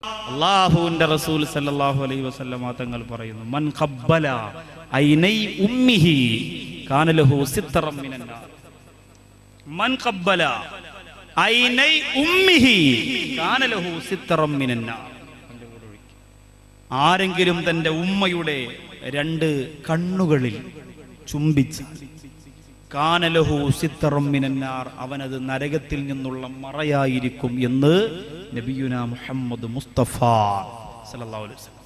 അള്ളാഹുവിന്റെ റസൂൽ സല്ലല്ലാഹു അലൈഹി വസല്ലമ തങ്ങൾ പറയുന്നു മൻ ഖബ്ബല ഐനൈ ഉമ്മിഹി കാന ലഹു സിത്തറം മിനന്നാർ മൻ ഖബ്ബല ഐനൈ ഉമ്മിഹി കാന ലഹു സിത്തറം മിനന്നാർ ആരെങ്കിലും തന്റെ ഉമ്മയുടെ രണ്ട് കണ്ണുകളിൽ ചുംബിച്ച കാനലഹു സിത്തറം മിനന്നാർ അവനത് നരകത്തിൽ നിന്നുള്ള മറയായിരിക്കും എന്ന് നബിയുന മുഹമ്മദ് മുസ്തഫ സല്ലല്ലാഹു അലൈഹി വസല്ലം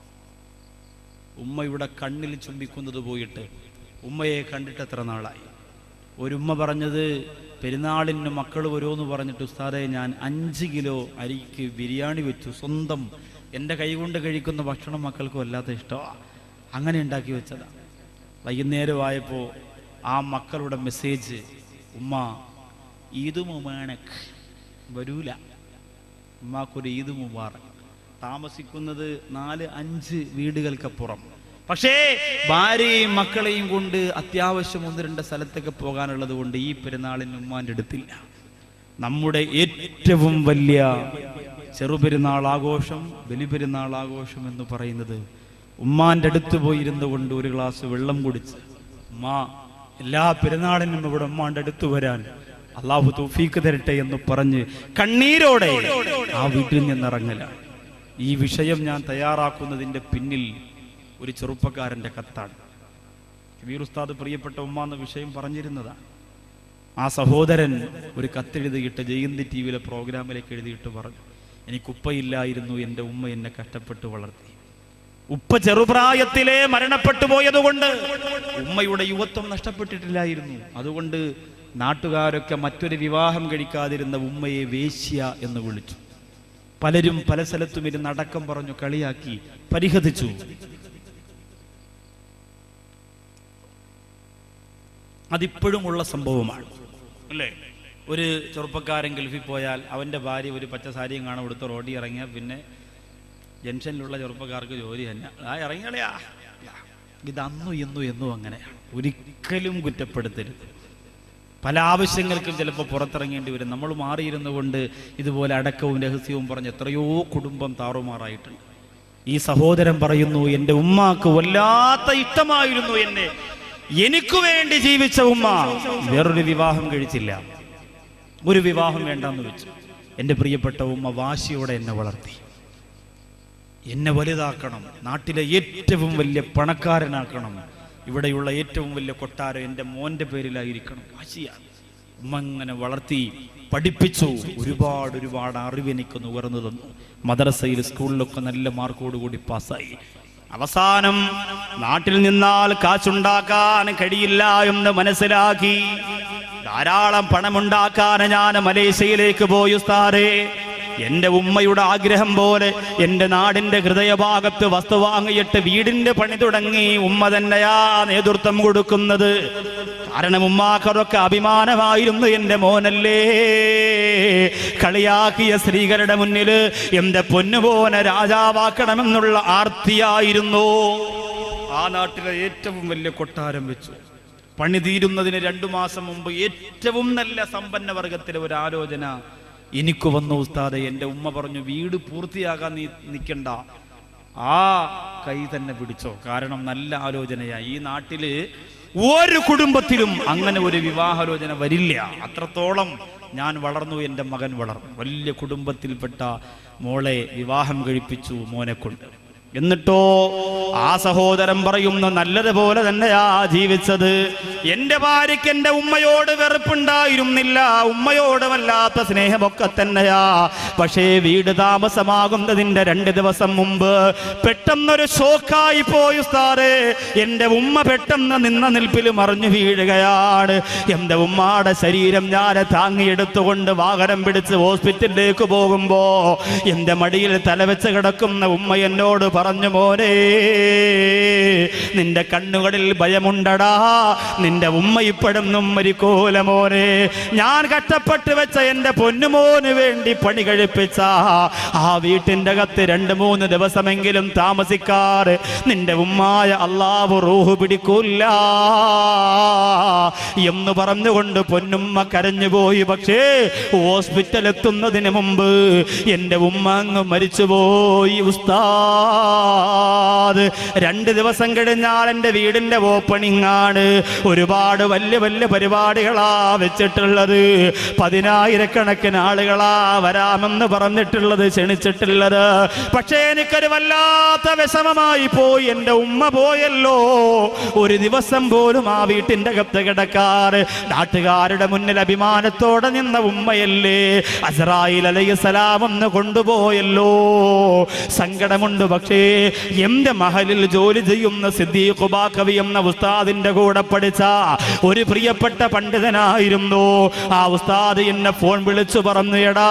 ഉമ്മയുടെ കണ്ണിൽ ചുംബിക്കുന്നത് പോയിട്ട് ഉമ്മയെ കണ്ടിട്ട് എത്ര നാളായി ഒരു ഉമ്മ പറഞ്ഞത് പെരുന്നാളിന് മക്കൾ വരുമെന്ന് പറഞ്ഞിട്ട് ഉസ്താദെ ഞാൻ അഞ്ച് കിലോ അരിക്ക് ബിരിയാണി വെച്ചു സ്വന്തം എൻ്റെ കൈകൊണ്ട് കഴിക്കുന്ന ഭക്ഷണം മക്കൾക്ക് വല്ലാത്ത ഇഷ്ടമാണ് അങ്ങനെ ഉണ്ടാക്കി വെച്ചതാണ് വൈകുന്നേരമായപ്പോൾ ആ മക്കളുടെ മെസ്സേജ് ഉമ്മ ഈദ് മുബാനക് വരൂല ഉമ്മാക്കൊരു ഈദ് മുബാറക് താമസിക്കുന്നത് നാല് അഞ്ച് വീടുകൾക്കപ്പുറം പക്ഷേ ഭാര്യയും മക്കളെയും കൊണ്ട് അത്യാവശ്യം ഒന്ന് രണ്ട് സ്ഥലത്തൊക്കെ പോകാനുള്ളത് കൊണ്ട് ഈ പെരുന്നാളിന് ഉമ്മാന്റെ അടുത്തില്ല നമ്മുടെ ഏറ്റവും വലിയ ചെറുപെരുന്നാൾ ആഘോഷം ബലിപെരുന്നാൾ ആഘോഷം എന്ന് പറയുന്നത് ഉമ്മാന്റെ അടുത്ത് പോയിരുന്നു കൊണ്ട് ഒരു ഗ്ലാസ് വെള്ളം കുടിച്ച് ഉമ്മ എല്ലാ പെരുന്നാളിനും ഇവിടെ ഉമ്മാന്റെ അടുത്ത് വരാൻ അള്ളാഹു തൗഫീക്ക് തരട്ടെ എന്ന് പറഞ്ഞ് കണ്ണീരോടെ ആ വീട്ടിൽ നിന്നിറങ്ങലാണ് ഈ വിഷയം ഞാൻ തയ്യാറാക്കുന്നതിന്റെ പിന്നിൽ ഒരു ചെറുപ്പക്കാരന്റെ കത്താണ് കബീർ ഉസ്താദ് പ്രിയപ്പെട്ട ഉമ്മ എന്ന വിഷയം പറഞ്ഞിരുന്നതാണ് ആ സഹോദരൻ ഒരു കത്തെഴുതിയിട്ട് ജയന്തി ടി വിയിലെ പ്രോഗ്രാമിലേക്ക് എഴുതിയിട്ട് പറഞ്ഞു എനിക്ക് ഉപ്പയില്ലായിരുന്നു എൻ്റെ ഉമ്മ എന്നെ കഷ്ടപ്പെട്ട് വളർത്തി ഉപ്പ ചെറുപ്രായത്തിലെ മരണപ്പെട്ടു പോയതുകൊണ്ട് ഉമ്മയുടെ യുവത്വം നഷ്ടപ്പെട്ടിട്ടില്ലായിരുന്നു അതുകൊണ്ട് നാട്ടുകാരൊക്കെ മറ്റൊരു വിവാഹം കഴിക്കാതിരുന്ന ഉമ്മയെ വേശ്യ എന്ന് വിളിച്ചു പലരും പല സ്ഥലത്തും ഇരുന്ന് അടക്കം പറഞ്ഞു കളിയാക്കി പരിഹസിച്ചു അതിപ്പോഴും ഉള്ള സംഭവമാണ് അല്ലേ ഒരു ചെറുപ്പക്കാരൻ ഗൾഫിൽ പോയാൽ അവൻ്റെ ഭാര്യ ഒരു പച്ച സാരിയും കാണാൻ കൊടുത്ത് റോഡിൽ ഇറങ്ങിയാൽ പിന്നെ ജംഗ്ഷനിലുള്ള ചെറുപ്പക്കാർക്ക് ജോലി തന്നെ ആ ഇറങ്ങിയാളെയാ ഇത് അന്നു എന്നു എന്നും അങ്ങനെയാണ് ഒരിക്കലും കുറ്റപ്പെടുത്തരുത് പല ആവശ്യങ്ങൾക്കും ചിലപ്പോൾ പുറത്തിറങ്ങേണ്ടി വരും നമ്മൾ മാറിയിരുന്നു കൊണ്ട് ഇതുപോലെ അടക്കവും രഹസ്യവും പറഞ്ഞ് എത്രയോ കുടുംബം താറുമാറായിട്ടുണ്ട് ഈ സഹോദരൻ പറയുന്നു എൻ്റെ ഉമ്മാക്ക് വല്ലാത്ത ഇഷ്ടമായിരുന്നു എന്നെ എനിക്ക് വേണ്ടി ജീവിച്ച ഉമ്മ വേറൊരു വിവാഹം കഴിച്ചില്ല ഒരു വിവാഹം വേണ്ടെന്ന് വെച്ചു എൻ്റെ പ്രിയപ്പെട്ട ഉമ്മ വാശിയോടെ എന്നെ വളർത്തി എന്നെ വലുതാക്കണം നാട്ടിലെ ഏറ്റവും വലിയ പണക്കാരനാക്കണം ഇവിടെയുള്ള ഏറ്റവും വലിയ കൊട്ടാരം എൻ്റെ മോന്റെ പേരിലായിരിക്കണം വാശിയാണ് ഉമ്മ അങ്ങനെ വളർത്തി പഠിപ്പിച്ചു ഒരുപാട് ഒരുപാട് അറിവ് എനിക്ക് നുകർന്നു തന്നു മദ്രസയിൽ സ്കൂളിലൊക്കെ നല്ല മാർക്കോടുകൂടി പാസ്സായി അവസാനം നാട്ടിൽ നിന്നാൽ കാശുണ്ടാക്കാൻ കഴിയില്ല എന്ന് മനസ്സിലാക്കി ധാരാളം പണമുണ്ടാക്കാൻ ഞാൻ മലേഷ്യയിലേക്ക് പോയി ഉസ്താദേ എന്റെ ഉമ്മയുടെ ആഗ്രഹം പോലെ എന്റെ നാടിന്റെ ഹൃദയഭാഗത്ത് വസ്തു വാങ്ങിയിട്ട് വീടിന്റെ പണി തുടങ്ങി ഉമ്മ തന്നെയാ നേതൃത്വം കൊടുക്കുന്നത് കാരണം ഉമ്മാക്കതൊക്കെ അഭിമാനമായിരുന്നു എന്റെ മോനല്ലേ കളിയാക്കിയ സ്ത്രീകളുടെ മുന്നിൽ എന്റെ പൊന്നുപോനെ രാജാവാക്കണമെന്നുള്ള ആർത്തിയായിരുന്നു ആ നാട്ടിലെ ഏറ്റവും വലിയ കൊട്ടാരം വെച്ചു പണി തീരുന്നതിന് രണ്ടു മാസം മുമ്പ് ഏറ്റവും നല്ല സമ്പന്ന വർഗത്തിലെ ഒരു ആലോചന എനിക്ക് വന്നു ഉസ്താദെ എൻ്റെ ഉമ്മ പറഞ്ഞു വീട് പൂർത്തിയാകാൻ നീ നിൽക്കണ്ട ആ കൈ തന്നെ പിടിച്ചോ കാരണം നല്ല ആലോചനയായി ഈ നാട്ടില് ഒരു കുടുംബത്തിലും അങ്ങനെ ഒരു വിവാഹാലോചന വരില്ല അത്രത്തോളം ഞാൻ വളർന്നു എൻ്റെ മകൻ വളർന്നു വലിയ കുടുംബത്തിൽപ്പെട്ട മോളെ വിവാഹം കഴിപ്പിച്ചു മോനെ കൊണ്ട് എന്നിട്ടോ ആ സഹോദരൻ പറയുന്നു നല്ലതുപോലെ തന്നെയാ ജീവിച്ചത് എന്റെ ഭാര്യയ്ക്ക് എന്റെ ഉമ്മയോട് വെറുപ്പുണ്ടായിരുന്നില്ല ഉമ്മയോട് വല്ലാത്ത സ്നേഹമൊക്കെ തന്നെയാ പക്ഷേ വീട് താമസമാകുന്നതിന്റെ രണ്ട് ദിവസം മുമ്പ് പെട്ടെന്നൊരു ഷോക്കായി പോയി ഉസ്താദേ എന്റെ ഉമ്മ പെട്ടെന്ന് നിന്ന നിൽപ്പിൽ മറിഞ്ഞു വീഴുകയാണ് എന്റെ ഉമ്മാടെ ശരീരം ഞാൻ താങ്ങിയെടുത്തുകൊണ്ട് വാഹനം പിടിച്ച് ഹോസ്പിറ്റലിലേക്ക് പോകുമ്പോ എന്റെ മടിയിൽ തലവെച്ച് കിടക്കുന്ന ഉമ്മ എന്നോട് പറഞ്ഞു മോനെ നിന്റെ കണ്ണുകളിൽ ഭയമുണ്ടടാ നിന്റെ ഉമ്മ ഇപ്പോഴൊന്നും മരിക്കൂല മോനെ ഞാൻ കഷ്ടപ്പെട്ട് വെച്ച എന്റെ പൊന്നുമോന് വേണ്ടി പണി കഴിപ്പിച്ച ആ വീട്ടിന്റെ അകത്ത് രണ്ട് മൂന്ന് ദിവസമെങ്കിലും താമസിക്കാറ് നിന്റെ ഉമ്മായ അള്ളാഹു റൂഹ് പിടിക്കൂല്ല എന്ന് പറഞ്ഞുകൊണ്ട് പൊന്നുമ്മ കരഞ്ഞുപോയി പക്ഷേ ഹോസ്പിറ്റൽ എത്തുന്നതിന് മുമ്പ് എന്റെ ഉമ്മ അങ്ങ് മരിച്ചുപോയി ഉസ്താദ് രണ്ട് ദിവസം കഴിഞ്ഞാൽ എൻ്റെ വീടിന്റെ ഓപ്പണിംഗ് ആണ് ഒരുപാട് വലിയ വലിയ പരിപാടികളാ വെച്ചിട്ടുള്ളത് പതിനായിരക്കണക്കിന് ആളുകളാ വരാമെന്ന് പറഞ്ഞിട്ടുള്ളത് ക്ഷണിച്ചിട്ടുള്ളത് പക്ഷേ എനിക്കൊരു വല്ലാത്ത വിഷമമായി പോയി എൻ്റെ ഉമ്മ പോയല്ലോ ഒരു ദിവസം പോലും ആ വീട്ടിന്റെ അകത്ത് കിടക്കാറ് നാട്ടുകാരുടെ മുന്നിൽ അഭിമാനത്തോടെ നിന്ന ഉമ്മയല്ലേ അസറായിൽ അലൈഹിസ്സലാം ഒന്ന് കൊണ്ടുപോയല്ലോ സങ്കടമുണ്ട് പക്ഷേ എന്റെ മഹലിൽ ജോലി ചെയ്യുന്ന സിദ്ദീഖ് ബാക്കവി എന്ന ഉസ്താദിന്റെ കൂടെ പഠിച്ച ഒരു പ്രിയപ്പെട്ട പണ്ഡിതനായിരുന്നു ആ ഉസ്താദ് എന്നെ ഫോൺ വിളിച്ചു പറഞ്ഞു എടാ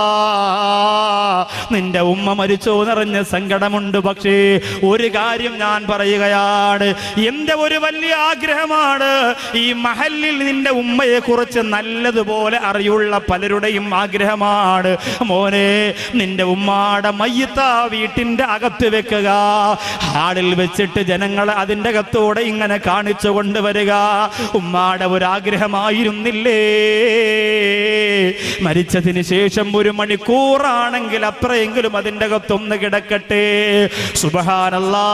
നിന്റെ ഉമ്മ മരിച്ചോ നിറഞ്ഞ സങ്കടമുണ്ട് പക്ഷേ ഒരു കാര്യം ഞാൻ പറയുകയാണ് എന്റെ ഒരു വലിയ ആഗ്രഹമാണ് ഈ മഹലിൽ നിന്റെ ഉമ്മയെ കുറിച്ച് നല്ലതുപോലെ അറിയുള്ള പലരുടെയും ആഗ്രഹമാണ് മോനെ നിന്റെ ഉമ്മാടെ മയ്യത്ത വീട്ടിന്റെ അകത്ത് വെക്കുക ഹാളിൽ വെച്ചിട്ട് ജനങ്ങളെ അതിന്റെ അകത്തൂടെ ഇങ്ങനെ കാണിച്ചു കൊണ്ടുവരിക ഉമ്മാടെ ഒരു ആഗ്രഹമായിരുന്നില്ലേ മരിച്ചതിന് ശേഷം ഒരു മണിക്കൂറാണെങ്കിൽ അത്രയെങ്കിലും അതിന്റെ അകത്തൊന്ന് കിടക്കട്ടെ സുബഹാനല്ലാ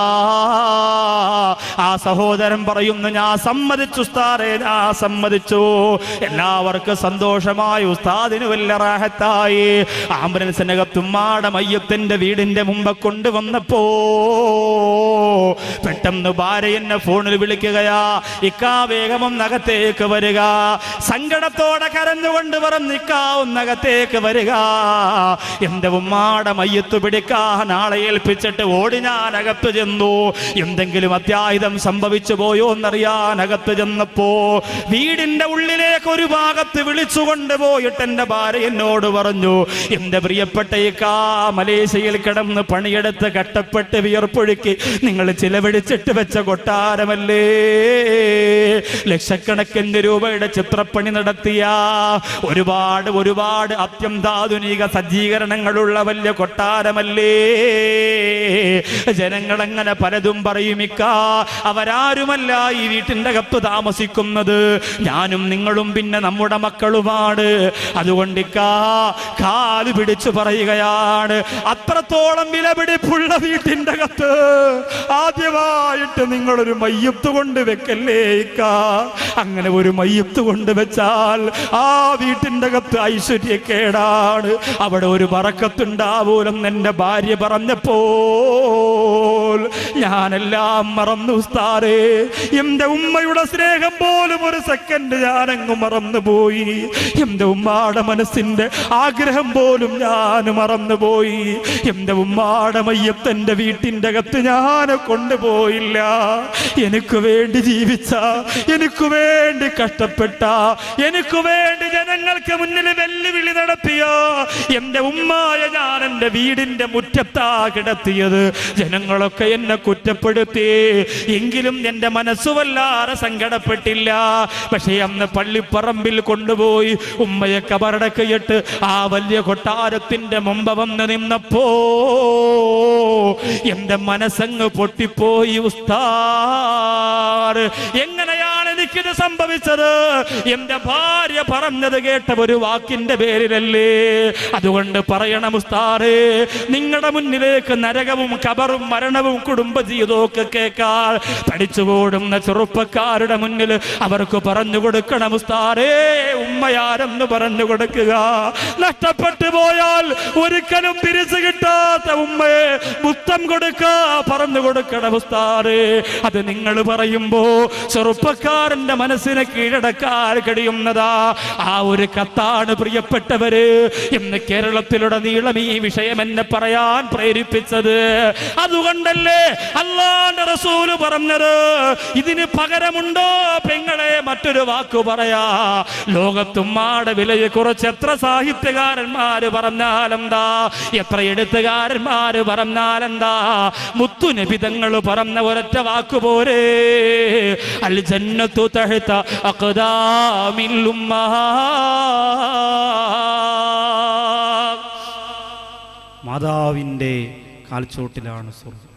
ആ സഹോദരൻ പറയുന്നു ഞാൻ സമ്മതിച്ചു ഉസ്താദേ ഞാൻ സമ്മതിച്ചു എല്ലാവർക്കും സന്തോഷമായി ഉസ്താദിന് വലിയ റാഹത്തായി ആംബുലൻസിനകത്തുമ്മാടെ മയ്യത്തിന്റെ വീടിന്റെ മുമ്പ് കൊണ്ടുവന്നപ്പോ പെട്ടെന്ന് ഭാര്യ എന്നെ ഫോണിൽ വിളിക്കുകയാ ഇക്കാ വേഗം നഗത്തേക്ക് വരിക സങ്കടത്തോടെ കരഞ്ഞുകൊണ്ട് പറഞ്ഞിക്കാവുന്നകത്തേക്ക് വരിക എന്റെ ഉമ്മാടെ മയ്യത്ത് പിടിക്കാൻ ആളെ ഏൽപ്പിച്ചിട്ട് ഓടി ഞാൻ അകത്ത് ചെന്നു എന്തെങ്കിലും അത്യാഹിതം സംഭവിച്ചു പോയോ എന്നറിയാൻ അകത്ത് ചെന്നപ്പോ വീടിന്റെ ഉള്ളിലേക്ക് ഒരു ഭാഗത്ത് വിളിച്ചു കൊണ്ടുപോയിട്ട് എന്റെ ഭാര്യ എന്നോട് പറഞ്ഞു എന്റെ പ്രിയപ്പെട്ട ഇക്കാ മലേഷ്യയിൽ കിടന്ന് പണിയെടുത്ത് കട്ടപ്പെട്ട് വിയർപ്പൊഴുക്കി നിങ്ങൾ ചിലവഴിച്ചിട്ട് വെച്ച കൊട്ടാരമല്ലേ ലക്ഷക്കണക്കിന് രൂപയുടെ ചിത്രപ്പണി നടത്തിയ ഒരുപാട് ഒരുപാട് അത്യന്താധുനിക സജ്ജീകരണങ്ങളുള്ള വലിയ കൊട്ടാരമല്ലേ ജനങ്ങളങ്ങനെ പലതും പറയുമിക്ക അവരാരുമല്ല ഈ വീട്ടിന്റെ അകത്ത് താമസിക്കുന്നത് ഞാനും നിങ്ങളും പിന്നെ നമ്മുടെ മക്കളുമാണ് അതുകൊണ്ട് ഇക്കാ കാല് പിടിച്ചു പറയുകയാണ് അത്രത്തോളം വിലപിടിപ്പുള്ള വീട്ടിന്റെ അകത്ത് ആദ്യമായിട്ട് നിങ്ങളൊരു മയ്യത്ത് കൊണ്ട് വെക്കല്ലേ ഇക്ക അങ്ങനെ ഒരു മയ്യത്ത് കൊണ്ട് വെച്ചാൽ ആ വീട്ടിന്റെ അകത്ത് ഐശ്വര്യക്കേടാണ് അവിടെ ഒരു പറക്കത്തുണ്ടാവൂലെന്ന് എന്റെ ഭാര്യ പറഞ്ഞപ്പോൾ ഞാനെല്ലാം മറന്നു ഉസ്താറേ എന്റെ ഉമ്മയുടെ സ്നേഹം പോലും ഒരു സെക്കൻഡ് ഞാനങ്ങ് മറന്നുപോയി എന്റെ ഉമ്മാടെ മനസ്സിന്റെ ആഗ്രഹം പോലും ഞാൻ മറന്നുപോയി എന്റെ ഉമ്മാടെ മയ്യത്തെന്റെ വീട്ടിന്റെ അകത്ത് ഞാൻ കൊണ്ടുപോയില്ല എനിക്ക് വേണ്ടി ജീവിച്ച എനിക്ക് വേണ്ടി കഷ്ടപ്പെട്ട എനിക്ക് വേണ്ടി ജനങ്ങൾക്ക് മുന്നിൽ വെല്ലുവിളി നടത്തിയ എന്റെ ഉമ്മായ ഞാൻ എന്റെ വീടിന്റെ മുറ്റത്താ കിടത്തിയത് ജനങ്ങളൊക്കെ എന്നെ കുറ്റപ്പെടുത്തി എങ്കിലും എന്റെ മനസ്സു വല്ലാതെ സങ്കടപ്പെട്ടില്ല പക്ഷേ അന്ന് പള്ളിപ്പറമ്പിൽ കൊണ്ടുപോയി ഉമ്മയെ കബറടക്കയിട്ട് ആ വലിയ കൊട്ടാരത്തിന്റെ മുമ്പ് വന്ന് നിന്നപ്പോ എന്റെ മനസ്സങ്ങ് പൊട്ടിപ്പോയി ഉസ്താർ എങ്ങനെയാണ് എനിക്കിത് സംഭവിച്ചത് എന്റെ ഭാര്യ പറഞ്ഞത് കേട്ട ഒരു വാക്കിന്റെ പേരിലല്ലേ അതുകൊണ്ട് പറയണം ഉസ്താറേ നിങ്ങളുടെ മുന്നിലേക്ക് നരകവും കബറും മരണവും കുടുംബജീവിതവും ഒക്കെ കേൾക്കാൻ പഠിച്ചുകൂടുന്ന ചെറുപ്പക്കാരുടെ മുന്നിൽ അവർക്ക് പറഞ്ഞു കൊടുക്കണം ഉസ്താറേ ഉമ്മയാരെന്ന് പറഞ്ഞു കൊടുക്കുക നഷ്ടപ്പെട്ടു പോയാൽ ഒരിക്കലും തിരിച്ചു കിട്ടാത്ത ഉമ്മയെ മുത്തം കൊടുക്ക പറഞ്ഞു കൊടുക്കണം ഉസ്താറേ അത് നിങ്ങൾ പറയുമ്പോ ചെറുപ്പക്കാരൻ ഉസ്താദിന്റെ മനസ്സിനെ കീഴടക്കാൻ കഴിയുന്നതാ ആ ഒരു കത്താണ് പ്രിയപ്പെട്ടവര് ഇന്ന് കേരളത്തിലുടനീളം ഈ വിഷയം എന്നെ പറയാൻ പ്രേരിപ്പിച്ചത് അതുകൊണ്ടല്ലേ അള്ളാന്റെ റസൂല് പറഞ്ഞത് ഇതിന് പകരമുണ്ടോ പെങ്ങളെ മറ്റൊരു വാക്കു പറയാ ലോകത്തുമ്മാടെ വിലയെ കുറിച്ച് എത്ര സാഹിത്യകാരന്മാര് പറഞ്ഞാലെന്താ എത്ര എഴുത്തുകാരന്മാര് പറഞ്ഞാലെന്താ മുത്തുനബിതങ്ങൾ പറഞ്ഞ ഒരൊറ്റ വാക്കു പോരെ അൽ ജന്നത്തു തഹ്ത അഖ്ദാമിൽ ഉമ്മഹാ മാതാവിൻ്റെ കാൽച്ചോട്ടിലാണ് സ്വർഗം